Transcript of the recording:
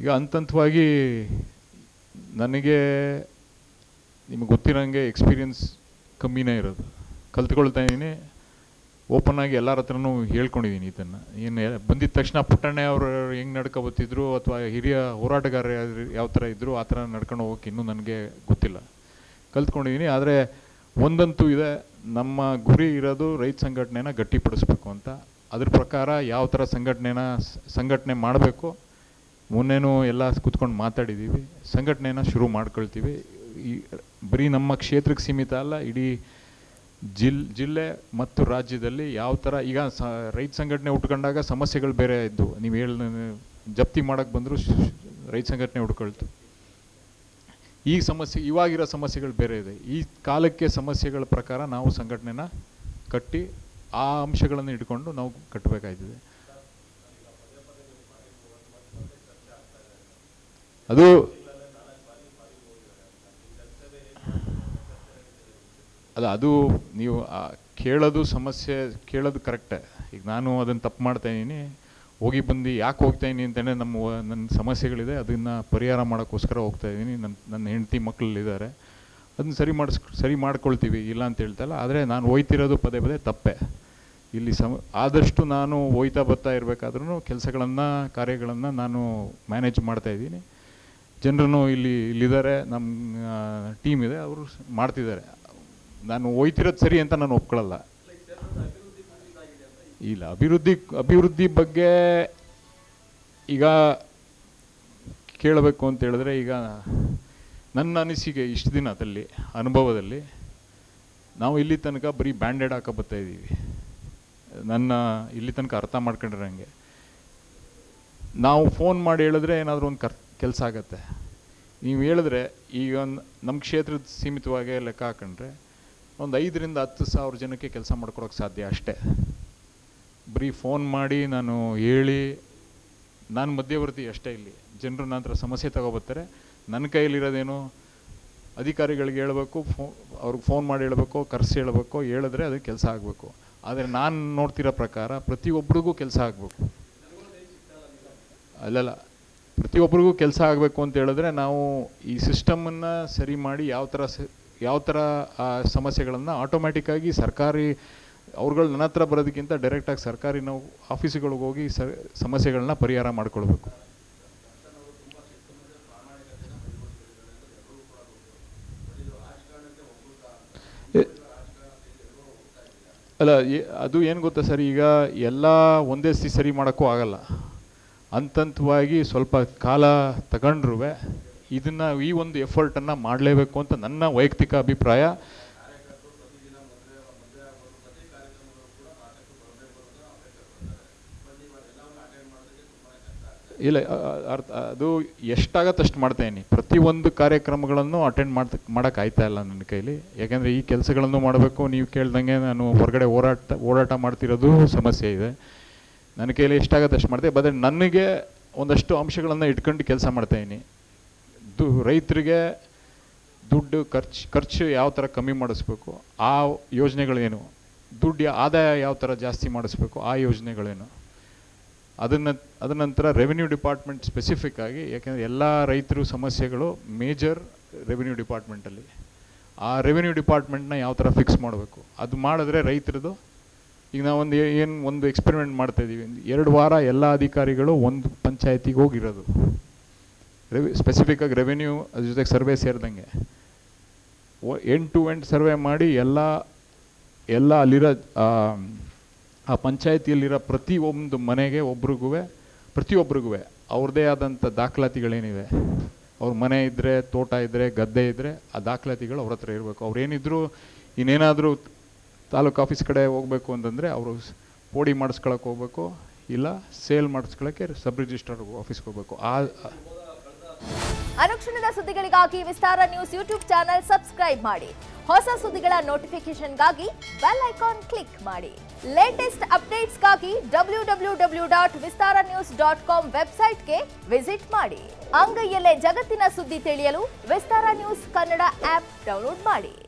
ಈಗ ಹಂತಂತವಾಗಿ ನನಗೆ ನಿಮಗೆ ಗೊತ್ತಿರೋಂಗೆ ಎಕ್ಸ್ಪೀರಿಯನ್ಸ್ ಕಮ್ಮಿನೇ ಇರೋದು ಕಲ್ತ್ಕೊಳ್ತಾ ಇದ್ದೀನಿ ಓಪನ್ ಆಗಿ ಎಲ್ಲರ ಹತ್ರನೂ ಹೇಳ್ಕೊಂಡಿದ್ದೀನಿ ಇದನ್ನು ಏನು ಎ- ಬಂದಿದ ತಕ್ಷಣ ಪುಟ್ಟಣ್ಣೆ ಅವರು ಹೆಂಗೆ ನಡ್ಕೊಬತ್ತಿದ್ರು ಅಥವಾ ಹಿರಿಯ ಹೋರಾಟಗಾರ ಯಾವ ಥರ ಇದ್ದರು ಆ ಥರ ನಡ್ಕೊಂಡು ಹೋಗೋಕೆ ಇನ್ನೂ ನನಗೆ ಗೊತ್ತಿಲ್ಲ ಕಲ್ತ್ಕೊಂಡಿದ್ದೀನಿ ಆದರೆ ಒಂದಂತೂ ಇದೆ ನಮ್ಮ ಗುರಿ ಇರೋದು ರೈತ ಸಂಘಟನೆನ ಗಟ್ಟಿಪಡಿಸ್ಬೇಕು ಅಂತ ಅದ್ರ ಪ್ರಕಾರ ಯಾವ ಥರ ಸಂಘಟನೆನ ಸ- ಸಂಘಟನೆ ಮಾಡಬೇಕು ಮೊನ್ನೆನೂ ಎಲ್ಲ ಕೂತ್ಕೊಂಡು ಮಾತಾಡಿದ್ದೀವಿ ಸಂಘಟನೆನ ಶುರು ಮಾಡ್ಕೊಳ್ತೀವಿ ಈ ಬರೀ ನಮ್ಮ ಕ್ಷೇತ್ರಕ್ಕೆ ಸೀಮಿತ ಅಲ್ಲ ಇಡೀ ಜಿಲ್ ಜಿಲ್ಲೆ ಮತ್ತು ರಾಜ್ಯದಲ್ಲಿ ಯಾವ ಥರ ಈಗ ಸ ರೈತ ಸಂಘಟನೆ ಉಟ್ಕೊಂಡಾಗ ಸಮಸ್ಯೆಗಳು ಬೇರೆ ಇದ್ದು ನೀವು ಹೇಳ ಜಪ್ತಿ ಮಾಡೋಕ್ಕೆ ಬಂದರೂ ರೈತ ಸಂಘಟನೆ ಹುಡ್ಕೊಳ್ತು ಈ ಸಮಸ್ಯೆ ಇವಾಗಿರೋ ಸಮಸ್ಯೆಗಳು ಬೇರೆ ಇದೆ ಈ ಕಾಲಕ್ಕೆ ಸಮಸ್ಯೆಗಳ ಪ್ರಕಾರ ನಾವು ಸಂಘಟನೆನ ಕಟ್ಟಿ ಆ ಅಂಶಗಳನ್ನು ಇಟ್ಕೊಂಡು ನಾವು ಕಟ್ಟಬೇಕಾಯ್ತದೆ ಅದು ಅಲ್ಲ ಅದು ನೀವು ಆ ಕೇಳೋದು ಸಮಸ್ಯೆ ಕೇಳೋದು ಕರೆಕ್ಟೇ ಈಗ ನಾನು ಅದನ್ನು ತಪ್ಪು ಮಾಡ್ತಾ ಇದ್ದೀನಿ ಹೋಗಿ ಬಂದು ಯಾಕೆ ಹೋಗ್ತಾ ಇದ್ದೀನಿ ಅಂತಲೇ ನಮ್ಮ ವ- ನನ್ನ ಸಮಸ್ಯೆಗಳಿದೆ ಅದನ್ನು ಪರಿಹಾರ ಮಾಡೋಕ್ಕೋಸ್ಕರ ಹೋಗ್ತಾ ಇದ್ದೀನಿ ನನ್ನ ನನ್ನ ಹೆಂಡತಿ ಮಕ್ಕಳಿದ್ದಾರೆ ಅದನ್ನ ಸರಿ ಮಾಡಿಸ್ ಸರಿ ಮಾಡ್ಕೊಳ್ತೀವಿ ಇಲ್ಲ ಅಂತ ಹೇಳ್ತಲ್ಲ ಆದರೆ ನಾನು ಹೋಯ್ತಿರೋದು ಪದೇ ಪದೇ ತಪ್ಪೆ ಇಲ್ಲಿ ಸಮ ಆದಷ್ಟು ನಾನು ಹೋಯ್ತಾ ಬರ್ತಾ ಇರಬೇಕಾದ್ರೂ ಕೆಲಸಗಳನ್ನು ಕಾರ್ಯಗಳನ್ನು ನಾನು ಮ್ಯಾನೇಜ್ ಮಾಡ್ತಾ ಇದ್ದೀನಿ ಜನರು ಇಲ್ಲಿ ಇಲ್ಲಿದ್ದಾರೆ ನಮ್ಮ ಟೀಮ್ ಇದೆ ಅವರು ಮಾಡ್ತಿದ್ದಾರೆ ನಾನು ಹೋಯ್ತಿರೋದು ಸರಿ ಅಂತ ನಾನು ಒಪ್ಕೊಳ್ಳಲ್ಲ ಇಲ್ಲ ಅಭಿವೃದ್ಧಿ ಅಭಿವೃದ್ಧಿ ಬಗ್ಗೆ ಈಗ ಕೇಳಬೇಕು ಅಂತ ಹೇಳಿದ್ರೆ ಈಗ ನನ್ನ ಅನಿಸಿಕೆ ಇಷ್ಟು ದಿನದಲ್ಲಿ ಅನುಭವದಲ್ಲಿ ನಾವು ಇಲ್ಲಿ ತನಕ ಬರೀ ಬ್ಯಾಂಡೆಡ್ ಹಾಕೋ ಬರ್ತಾ ಇದ್ದೀವಿ ನನ್ನ ಇಲ್ಲಿ ತನಕ ಅರ್ಥ ಮಾಡ್ಕೊಂಡಿರಂಗೆ ನಾವು ಫೋನ್ ಮಾಡಿ ಹೇಳಿದ್ರೆ ಏನಾದರೂ ಒಂದು ಕರ್ ಕೆಲಸ ಆಗತ್ತೆ ನೀವು ಹೇಳಿದ್ರೆ ಈಗ ನಮ್ಮ ಕ್ಷೇತ್ರದ ಸೀಮಿತವಾಗಿ ಲೆಕ್ಕ ಹಾಕೊಂಡ್ರೆ ಒಂದು ಐದರಿಂದ ಹತ್ತು ಸಾವಿರ ಜನಕ್ಕೆ ಕೆಲಸ ಮಾಡ್ಕೊಡೋಕೆ ಸಾಧ್ಯ ಅಷ್ಟೇ ಬರೀ ಫೋನ್ ಮಾಡಿ ನಾನು ಹೇಳಿ ನಾನು ಮಧ್ಯವರ್ತಿ ಅಷ್ಟೇ ಇಲ್ಲಿ ಜನರು ನನ್ನ ಹತ್ರ ಸಮಸ್ಯೆ ತಗೊಬರ್ತಾರೆ ನನ್ನ ಕೈಯಲ್ಲಿರೋದೇನು ಅಧಿಕಾರಿಗಳಿಗೆ ಹೇಳಬೇಕು ಫೋ ಅವ್ರಿಗೆ ಫೋನ್ ಮಾಡಿ ಹೇಳಬೇಕು ಕರೆಸಿ ಹೇಳಬೇಕು ಹೇಳಿದ್ರೆ ಅದಕ್ಕೆ ಕೆಲಸ ಆಗಬೇಕು ಆದರೆ ನಾನು ನೋಡ್ತಿರೋ ಪ್ರಕಾರ ಪ್ರತಿಯೊಬ್ಬರಿಗೂ ಕೆಲಸ ಆಗಬೇಕು ಅಲ್ಲಲ್ಲ ಪ್ರತಿಯೊಬ್ಬರಿಗೂ ಕೆಲಸ ಆಗಬೇಕು ಅಂತ ಹೇಳಿದ್ರೆ ನಾವು ಈ ಸಿಸ್ಟಮನ್ನು ಸರಿ ಮಾಡಿ ಯಾವ ಥರ ಸ ಯಾವ ಥರ ಆ ಸಮಸ್ಯೆಗಳನ್ನು ಆಟೋಮ್ಯಾಟಿಕ್ಕಾಗಿ ಸರ್ಕಾರಿ ಅವ್ರುಗಳು ನನ್ನ ಹತ್ರ ಬರೋದಕ್ಕಿಂತ ಡೈರೆಕ್ಟಾಗಿ ಸರ್ಕಾರಿ ನಾವು ಆಫೀಸುಗಳಿಗೆ ಹೋಗಿ ಸ ಸಮಸ್ಯೆಗಳನ್ನ ಪರಿಹಾರ ಮಾಡ್ಕೊಳ್ಬೇಕು ಎ- ಅಲ್ಲ ಏ- ಅದು ಏನು ಗೊತ್ತಾ ಸರ್ ಈಗ ಎಲ್ಲ ಒಂದೇ ಸಿ ಸರಿ ಮಾಡೋಕ್ಕೂ ಆಗಲ್ಲ ಹಂತಂತವಾಗಿ ಸ್ವಲ್ಪ ಕಾಲ ತಗೊಂಡ್ರೂ ಇದನ್ನು ಈ ಒಂದು ಎಫರ್ಟನ್ನು ಮಾಡಲೇಬೇಕು ಅಂತ ನನ್ನ ವೈಯಕ್ತಿಕ ಅಭಿಪ್ರಾಯ ಇಲ್ಲ ಅ- ಅ- ಅರ್ಥ ಅದು ಎಷ್ಟಾಗತ್ತೆ ಅಷ್ಟು ಮಾಡ್ತಾಯಿನಿ ಪ್ರತಿಯೊಂದು ಕಾರ್ಯಕ್ರಮಗಳನ್ನು ಅಟೆಂಡ್ ಮಾಡ್ತ ಮಾಡೋಕೆ ಆಯ್ತಾ ಇಲ್ಲ ನನ್ನ ಕೈಲಿ ಯಾಕೆಂದರೆ ಈ ಕೆಲಸಗಳನ್ನು ಮಾಡಬೇಕು ನೀವು ಕೇಳ್ದಂಗೆ ನಾನು ಹೊರಗಡೆ ಓಡಾಟ ಓಡಾಟ ಮಾಡ್ತಿರೋದು ಸಮಸ್ಯೆ ಇದೆ ನನ್ನ ಕೈಲಿ ಎಷ್ಟಾಗತ್ತೆ ಅಷ್ಟು ಮಾಡ್ತೇವೆ ಬಟ್ ನನಗೆ ಒಂದಷ್ಟು ಅಂಶಗಳನ್ನು ಇಟ್ಕೊಂಡು ಕೆಲಸ ಮಾಡ್ತಾಯಿದ್ದೀನಿ ದು ರೈತರಿಗೆ ದುಡ್ಡು ಖರ್ಚು ಖರ್ಚು ಯಾವ ಥರ ಕಮ್ಮಿ ಮಾಡಿಸ್ಬೇಕು ಆ ಯೋಜನೆಗಳೇನು ದುಡ್ಡು ಯಾ- ಆದಾಯ ಯಾವ ಥರ ಜಾಸ್ತಿ ಮಾಡಿಸ್ಬೇಕು ಆ ಯೋಜನೆಗಳೇನು ಅದನ್ನ ಅದ ನಂತರ ರೆವಿನ್ಯೂ ಡಿಪಾರ್ಟ್ಮೆಂಟ್ ಸ್ಪೆಸಿಫಿಕ್ ಆಗಿ ಯಾಕೆಂದರೆ ಎಲ್ಲ ರೈತರು ಸಮಸ್ಯೆಗಳು ಮೇಜರ್ ರೆವಿನ್ಯೂ ಡಿಪಾರ್ಟ್ಮೆಂಟಲ್ಲಿ ಆ ರೆವಿನ್ಯೂ ಡಿಪಾರ್ಟ್ಮೆಂಟ್ನ ಯಾವ ಥರ ಫಿಕ್ಸ್ ಮಾಡಬೇಕು ಅದು ಮಾಡಿದ್ರೆ ರೈತರದು ಈಗ ನಾವೊಂದು ಏನು ಒಂದು ಎಕ್ಸ್ಪೆರಿಮೆಂಟ್ ಮಾಡ್ತಾ ಇದ್ದೀವಿ ಎರಡು ವಾರ ಎಲ್ಲ ಅಧಿಕಾರಿಗಳು ಒಂದು ಪಂಚಾಯತಿಗೆ ಹೋಗಿರೋದು ರೆವಿ ಸ್ಪೆಸಿಫಿಕ್ಕಾಗಿ ರೆವಿನ್ಯೂ ಅದ್ರ ಜೊತೆಗೆ ಸರ್ವೆ ಸೇರಿದಂಗೆ ಎಂಡ್ ಟು ಎಂಡ್ ಸರ್ವೆ ಮಾಡಿ ಎಲ್ಲ ಎಲ್ಲ ಅಲ್ಲಿರೋ ಆ, ಆ ಪಂಚಾಯತಿಯಲ್ಲಿರೋ ಪ್ರತಿಯೊಂದು ಮನೆಗೆ ಒಬ್ರಿಗೂ ಪ್ರತಿಯೊಬ್ಬರಿಗೂ ಅವ್ರದ್ದೇ ಆದಂಥ ದಾಖಲಾತಿಗಳೇನಿವೆ ಅವ್ರ ಮನೆ ಇದ್ದರೆ ತೋಟ ಇದ್ದರೆ ಗದ್ದೆ ಇದ್ದರೆ ಆ ದಾಖಲಾತಿಗಳು ಅವ್ರ ಹತ್ರ ಇರಬೇಕು ಅವ್ರೇನಿದ್ರು ಇನ್ನೇನಾದರೂ ತಾಲೂಕು ಆಫೀಸ್ ಕಡೆ ಹೋಗಬೇಕು ಅಂತಂದರೆ ಅವರು ಪೋಡಿ ಮಾಡಿಸ್ಕೊಳಕ್ಕೆ ಹೋಗ್ಬೇಕು ಇಲ್ಲ ಸೇಲ್ ಮಾಡಿಸ್ಕೊಳ್ಳೋಕ್ಕೆ ಸಬ್ ರಿಜಿಸ್ಟ್ರಾರ್ ಆಫೀಸ್ಗೆ ಹೋಗ್ಬೇಕು ಆ ಅನುಕ್ಷಣದ ಸುದ್ದಿಗಳಿಗಾಗಿ Vistara news YouTube channel subscribe ಮಾಡಿ ಹೊಸ ಸುದ್ದಿಗಳ ನೋಟಿಫಿಕೇಶನ್ಗಾಗಿ ಬೆಲ್ ಐಕಾನ್ ಕ್ಲಿಕ್ ಮಾಡಿ ಲೇಟೆಸ್ಟ್ ಅಪ್ಡೇಟ್ಸ್ಗಾಗಿ W W W dot Vistara news dot com ವೆಬ್ಸೈಟ್ಗೆ ವಿಸಿಟ್ ಮಾಡಿ ಅಂಗೈಯಲ್ಲೇ ಜಗತ್ತಿನ ಸುದ್ದಿ ತಿಳಿಯಲು Vistara news Kannada app download ಮಾಡಿ